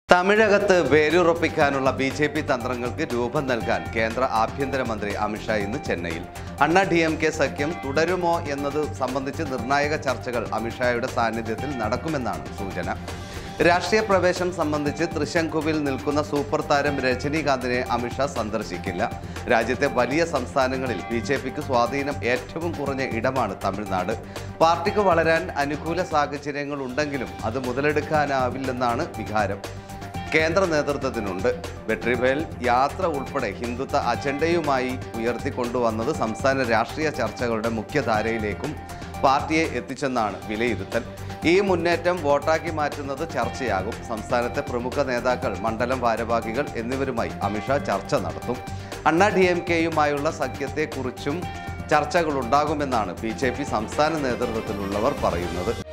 തമിഴകത്ത് വേരുറപ്പിക്കാനുള്ള B J P തന്ത്രങ്ങൾക്ക് രൂപം നൽകാൻ കേന്ദ്ര ആഭ്യന്തരമന്ത്രി അമിത്ഷാ ഇന്ന് ചെന്നൈയിൽ അണ്ണ ഡി എം കെ സഖ്യം തുടരുമോ എന്നത് സംബന്ധിച്ച് നിർണായക ചർച്ചകൾ അമിത്ഷായുടെ സാന്നിധ്യത്തിൽ നടക്കുമെന്നാണ് സൂചന രാഷ്ട്രീയ പ്രവേശം സംബന്ധിച്ച് തൃശങ്കുവിൽ നിൽക്കുന്ന സൂപ്പർ താരം രജനീകാന്തിനെ അമിത്ഷാ സന്ദർശിക്കില്ല രാജ്യത്തെ വലിയ സംസ്ഥാനങ്ങളിൽ ബി ജെ പിക്ക് സ്വാധീനം ഏറ്റവും കുറഞ്ഞ ഇടമാണ് തമിഴ്നാട് പാർട്ടിക്ക് വളരാൻ അനുകൂല സാഹചര്യങ്ങൾ ഉണ്ടെങ്കിലും അത് മുതലെടുക്കാനാവില്ലെന്നാണ് വികാരം കേന്ദ്ര നേതൃത്വത്തിനുണ്ട് വെട്രിവേൽ യാത്ര ഉൾപ്പെടെ ഹിന്ദുത്വ അജണ്ടയുമായി ഉയർത്തിക്കൊണ്ടുവന്നത് സംസ്ഥാന രാഷ്ട്രീയ ചർച്ചകളുടെ മുഖ്യധാരയിലേക്കും പാർട്ടിയെ എത്തിച്ചെന്നാണ് വിലയിരുത്തൽ ഈ മുന്നേറ്റം വോട്ടാക്കി മാറ്റുന്നത് ചർച്ചയാകും സംസ്ഥാനത്തെ പ്രമുഖ നേതാക്കൾ മണ്ഡലം ഭാരവാഹികൾ എന്നിവരുമായി അമിത്ഷാ ചർച്ച നടത്തും അണ്ണാ ഡി എം കെയുമായുള്ള സഖ്യത്തെക്കുറിച്ചും ചർച്ചകളുണ്ടാകുമെന്നാണ് ബി ജെ പി സംസ്ഥാന നേതൃത്വത്തിലുള്ളവർ പറയുന്നത്